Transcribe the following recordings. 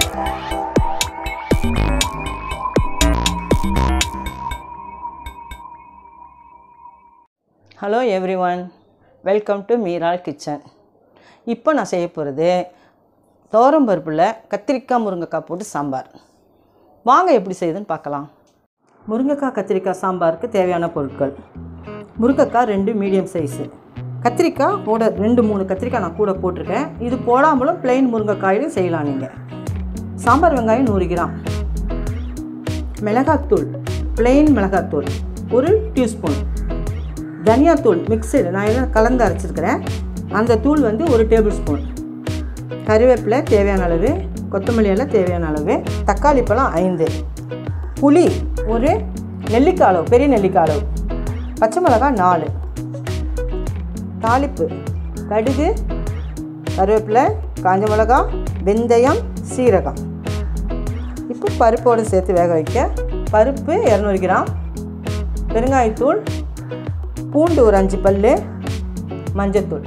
hello everyone welcome to Meeral kitchen இப்போ நான் செய்ய போகிறது பருப்பில் கத்திரிக்காய் முருங்கைக்காய் போட்டு சாம்பார் வாங்க எப்படி செய்யுதுன்னு பார்க்கலாம் முருங்கைக்காய் கத்திரிக்காய் சாம்பாருக்கு தேவையான பொருட்கள் முருங்கைக்காய் ரெண்டு மீடியம் சைஸு கத்திரிக்காய் கூட ரெண்டு மூணு கத்திரிக்காய் நான் கூட போட்டிருக்கேன் இது போடாமலும் plain முருங்கைக்காயிலும் செய்யலாம் நீங்கள் சாம்பார் வெங்காயம் நூறு கிராம் மிளகாத்தூள் plain மிளகாத்தூள் ஒரு டீஸ்பூன் தனியாத்தூள் மிக்சடு நான் எல்லாம் கலந்து அரைச்சிருக்கிறேன் அந்த தூள் வந்து ஒரு டேபிள் ஸ்பூன் கறிவேப்பிலை தேவையான அளவு கொத்தமல்லி எல்லாம் தேவையான அளவு தக்காளி பழம் ஐந்து புளி ஒரு நெல்லிக்காய் அளவு பெரிய நெல்லிக்காய் அளவு பச்சை மிளகாய் நாலு தாளிப்பு கடுகு கருவேப்பிலை காஞ்ச மிளகாய் வெந்தயம் சீரகம் இப்போ பருப்போடு சேர்த்து வேக வைக்க பருப்பு இரநூறு கிராம் பெருங்காயத்தூள் பூண்டு ஒரு அஞ்சு பல் மஞ்சத்தூள்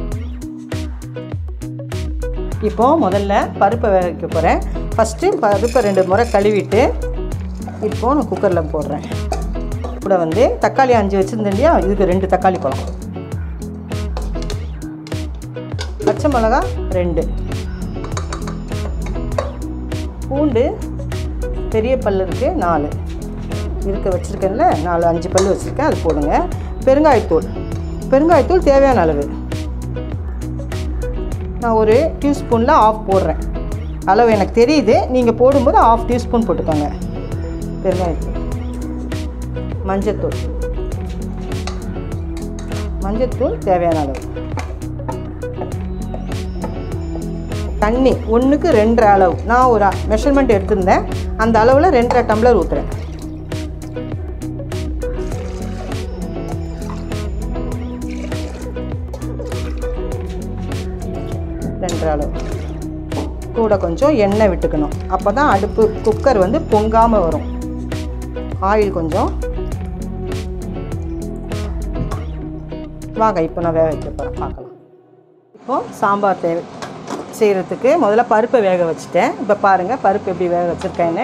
இப்போ முதல்ல பருப்பை வேக வைக்க போகிறேன் ஃபஸ்ட்டு பருப்பை ரெண்டு முறை கழுவிட்டு இப்போ நான் குக்கரில் போடுறேன் கூட வந்து தக்காளி அஞ்சு வச்சுருந்தேன் இல்லையா இதுக்கு ரெண்டு தக்காளி பழம் பச்சை மிளகா ரெண்டு பூண்டு பெரிய பல் இருக்குது நாலு இருக்க வச்சுருக்கேன்ல நாலு அஞ்சு பல் வச்சுருக்கேன் அது போடுங்க பெருங்காயத்தூள் பெருங்காயத்தூள் தேவையான அளவு நான் ஒரு டீஸ்பூனில் ஆஃப் போடுறேன் அளவு எனக்கு தெரியுது நீங்கள் போடும்போது ஆஃப் டீஸ்பூன் போட்டுக்கோங்க பெருங்காயத்தூள் மஞ்சத்தூள் மஞ்சத்தூள் தேவையான அளவு தண்ணி ஒன்றுக்கு ரெண்டரை அளவு நான் ஒரு மெஷர்மெண்ட் எடுத்திருந்தேன் அந்த அளவில் ரெண்டரை டம்ளர் ஊற்றுறேன் ரெண்டரை அளவு கூட கொஞ்சம் எண்ணெய் விட்டுக்கணும் அப்போ தான் அடுப்பு குக்கர் வந்து பொங்காமல் வரும் ஆயில் கொஞ்சம் வாங்க இப்போ நான் வேக வைக்க போகிறேன் பார்க்கலாம் இப்போது சாம்பார் தேவை செய்கிறதுக்கு முதல்ல பருப்பை வேக வச்சுட்டேன் இப்போ பாருங்கள் பருப்பு எப்படி வேக வச்சுருக்கேன்னு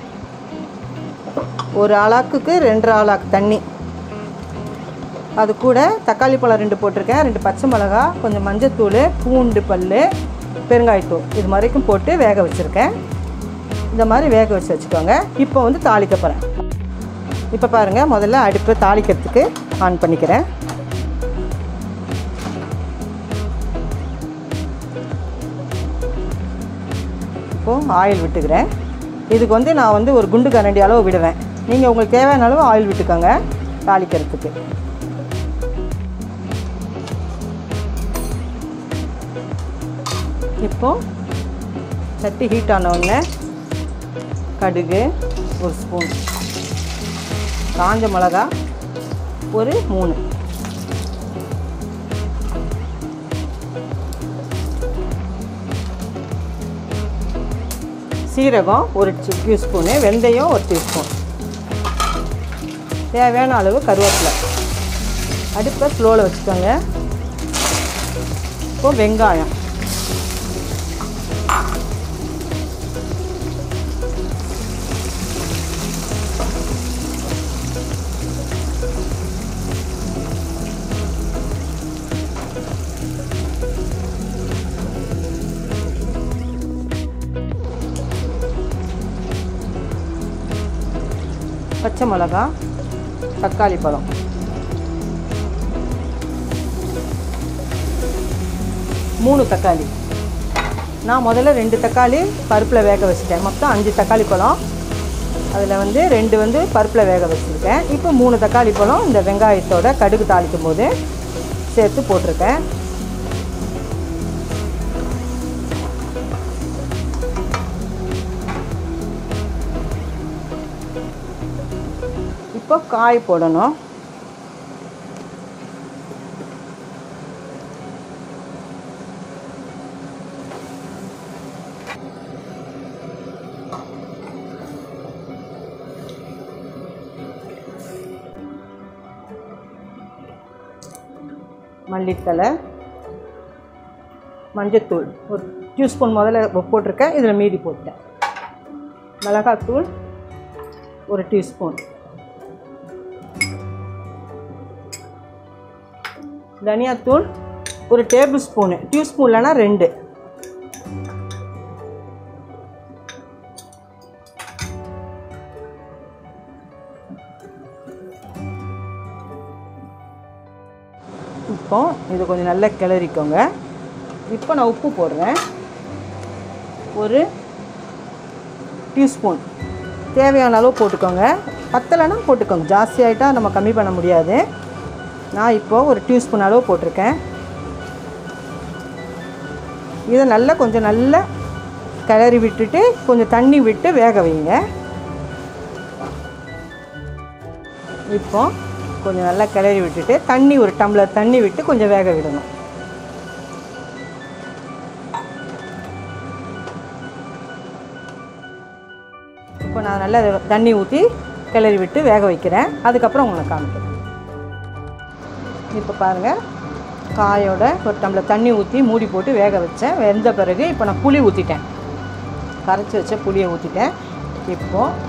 ஒரு ஆளாக்குக்கு ரெண்டரை ஆளாக்கு தண்ணி அது கூட தக்காளி பழம் ரெண்டு போட்டிருக்கேன் ரெண்டு பச்சை மிளகா கொஞ்சம் மஞ்சத்தூள் பூண்டு பல் பெருங்காயத்தூள் இது மாதிரிக்கும் போட்டு வேக வச்சுருக்கேன் இந்த மாதிரி வேக வச்சு வச்சுக்கோங்க இப்போ வந்து தாளிக்க போகிறேன் இப்போ பாருங்கள் முதல்ல அடுப்பு தாளிக்கிறதுக்கு ஆன் பண்ணிக்கிறேன் இப்போது ஆயில் விட்டுக்கிறேன் இதுக்கு வந்து நான் வந்து ஒரு குண்டு கரண்டி அளவு விடுவேன் நீங்கள் உங்களுக்கு தேவையான அளவு ஆயில் விட்டுக்கோங்க தாளிக்கிறதுக்கு இப்போ சட்டி ஹீட் ஆன உடனே கடுகு ஒரு ஸ்பூன் காஞ்ச மிளகா ஒரு மூணு சீரகம் ஒரு டீஸ்பூனு வெந்தயம் ஒரு டீஸ்பூன் தேவையான அளவு கருவேப்பிலை அடுப்பை ஸ்லோவில் வச்சுக்கோங்க இப்போ வெங்காயம் பச்சை மிளகா தக்காளி பழம் மூணு தக்காளி நான் முதல்ல ரெண்டு தக்காளி பருப்பில் வேக வச்சுட்டேன் மொத்தம் அஞ்சு தக்காளி பழம் அதில் வந்து ரெண்டு வந்து பருப்பில் வேக வச்சுருக்கேன் இப்போ மூணு தக்காளி பழம் இந்த வெங்காயத்தோட கடுகு தாளிக்கும் போது சேர்த்து போட்டிருக்கேன் இப்போ காய் போடணும் மல்லித்தலை மஞ்சத்தூள் ஒரு டீஸ்பூன் முதல்ல போட்டிருக்கேன் இதில் மீதி போட்டேன் மிளகாத்தூள் ஒரு டீஸ்பூன் தனியாத்தூள் ஒரு டேபிள் ஸ்பூனு டீஸ்பூன் இல்லைன்னா ரெண்டு இப்போ இது கொஞ்சம் நல்லா கிளறிக்கோங்க இப்போ நான் உப்பு போடுறேன் ஒரு டீஸ்பூன் தேவையான அளவு போட்டுக்கோங்க பத்தலைன்னா போட்டுக்கோங்க ஜாஸ்தி ஆகிட்டா நம்ம கம்மி பண்ண முடியாது நான் இப்போது ஒரு டீஸ்பூன் அளவு போட்டிருக்கேன் இதை நல்லா கொஞ்சம் நல்லா கிளறி விட்டுட்டு கொஞ்சம் தண்ணி விட்டு வேக வைங்க இப்போ கொஞ்சம் நல்லா கிளறி விட்டுட்டு தண்ணி ஒரு டம்ளர் தண்ணி விட்டு கொஞ்சம் வேக விடணும் இப்போ நான் நல்லா இதை தண்ணி ஊற்றி கிளறி விட்டு வேக வைக்கிறேன் அதுக்கப்புறம் உங்களுக்கு காமிக்கிறேன் இப்போ பாருங்கள் காயோட ஒரு டம்ளர் தண்ணி ஊற்றி மூடி போட்டு வேக வச்சேன் வெந்த பிறகு இப்போ நான் புளி ஊற்றிட்டேன் கரைச்சி வச்ச புளியை ஊற்றிட்டேன் இப்போது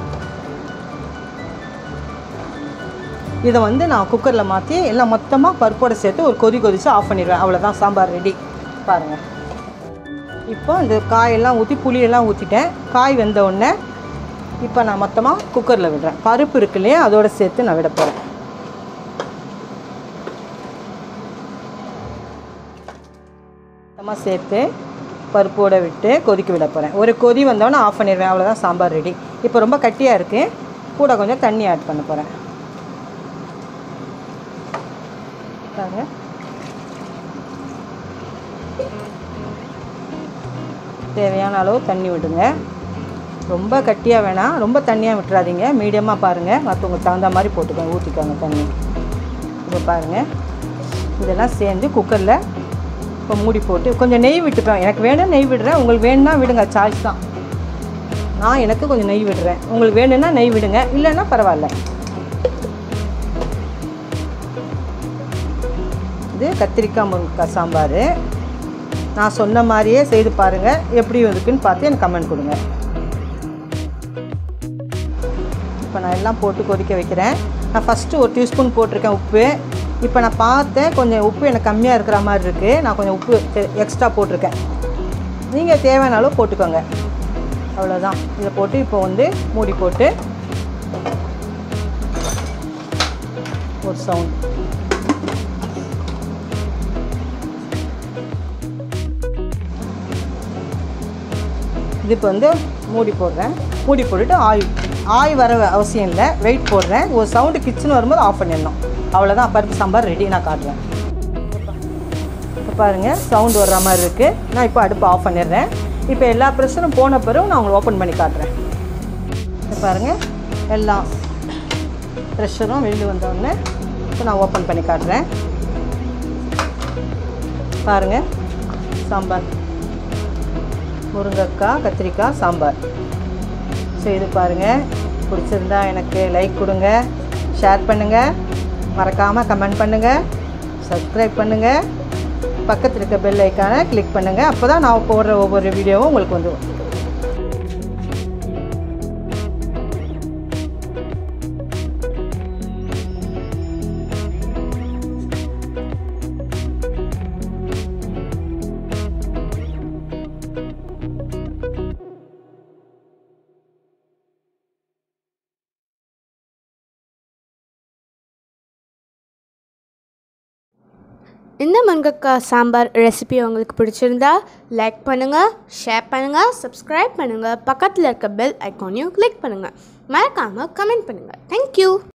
இதை வந்து நான் குக்கரில் மாற்றி எல்லாம் மொத்தமாக பருப்போடு சேர்த்து ஒரு கொதி கொதித்து ஆஃப் பண்ணிடுவேன் அவ்வளோதான் சாம்பார் ரெடி பாருங்கள் இப்போ இந்த காயெல்லாம் ஊற்றி புளியெல்லாம் ஊற்றிட்டேன் காய் வெந்த உடனே இப்போ நான் மொத்தமாக குக்கரில் விடுறேன் பருப்பு இருக்கு இல்லையா அதோடு சேர்த்து நான் விட போகிறேன் மொத்தமாக சேர்த்து பருப்போடு விட்டு கொதிக்க விட போகிறேன் ஒரு கொதி வந்தோடனே ஆஃப் பண்ணிடுவேன் அவ்வளோதான் சாம்பார் ரெடி இப்போ ரொம்ப கட்டியாக இருக்குது கூட கொஞ்சம் தண்ணி ஆட் பண்ண போகிறேன் பாருங்க தேவையான அளவு தண்ணி விடுங்க ரொம்ப கட்டியாக வேணாம் ரொம்ப தண்ணியாக விட்டுறாதீங்க மீடியமாக பாருங்கள் மற்றவங்க தகுந்த மாதிரி போட்டுக்கோங்க ஊற்றிக்கோங்க தண்ணி இப்போ பாருங்கள் இதெல்லாம் சேர்ந்து குக்கரில் இப்போ மூடி போட்டு கொஞ்சம் நெய் விட்டுப்பேன் எனக்கு வேணும் நெய் விடுறேன் உங்களுக்கு வேணும்னா விடுங்க சாய்ஸ் தான் நான் எனக்கு கொஞ்சம் நெய் விடுறேன் உங்களுக்கு வேணும்னா நெய் விடுங்க இல்லைன்னா பரவாயில்ல இது கத்திரிக்காய் முருங்கைக்காய் சாம்பார் நான் சொன்ன மாதிரியே செய்து பாருங்கள் எப்படி இருக்குன்னு பார்த்து எனக்கு கமெண்ட் கொடுங்க இப்போ நான் எல்லாம் போட்டு கொதிக்க வைக்கிறேன் நான் ஃபஸ்ட்டு ஒரு டீஸ்பூன் போட்டிருக்கேன் உப்பு இப்போ நான் பார்த்தேன் கொஞ்சம் உப்பு எனக்கு கம்மியாக இருக்கிற மாதிரி இருக்குது நான் கொஞ்சம் உப்பு எக்ஸ்ட்ரா போட்டிருக்கேன் நீங்கள் தேவையான அளவு போட்டுக்கோங்க அவ்வளோதான் இதை போட்டு இப்போ வந்து மூடி போட்டு ஒரு சவுண்ட் இது இப்போ வந்து மூடி போடுறேன் மூடி போட்டுட்டு ஆய் ஆய் வர அவசியம் இல்லை வெயிட் போடுறேன் ஒரு சவுண்டு கிச்சன் வரும்போது ஆஃப் பண்ணிடணும் அவ்வளோதான் பருப்பு சாம்பார் ரெடி நான் காட்டுறேன் இப்போ பாருங்கள் சவுண்டு வர்ற மாதிரி இருக்குது நான் இப்போ அடுப்பு ஆஃப் பண்ணிடுறேன் இப்போ எல்லா ப்ரெஷரும் போன பிறகு நான் உங்களுக்கு ஓப்பன் பண்ணி காட்டுறேன் இப்போ பாருங்கள் எல்லாம் ப்ரெஷரும் வெளியில் வந்தோடனே இப்போ நான் ஓப்பன் பண்ணி காட்டுறேன் பாருங்கள் சாம்பார் முருங்கைக்காய் கத்திரிக்காய் சாம்பார் செய்து பாருங்கள் பிடிச்சிருந்தா எனக்கு லைக் கொடுங்க ஷேர் பண்ணுங்கள் மறக்காமல் கமெண்ட் பண்ணுங்கள் சப்ஸ்கிரைப் பண்ணுங்கள் பக்கத்தில் இருக்க பெல் ஐக்கானை கிளிக் பண்ணுங்கள் அப்போ தான் நான் போடுற ஒவ்வொரு வீடியோவும் உங்களுக்கு வந்து இந்த முருங்கைக்காய் சாம்பார் ரெசிபி உங்களுக்கு பிடிச்சிருந்தா லைக் பண்ணுங்கள் ஷேர் பண்ணுங்கள் சப்ஸ்கிரைப் பண்ணுங்கள் பக்கத்தில் இருக்க பெல் ஐக்கானையும் கிளிக் பண்ணுங்கள் மறக்காமல் கமெண்ட் பண்ணுங்கள் தேங்க்யூ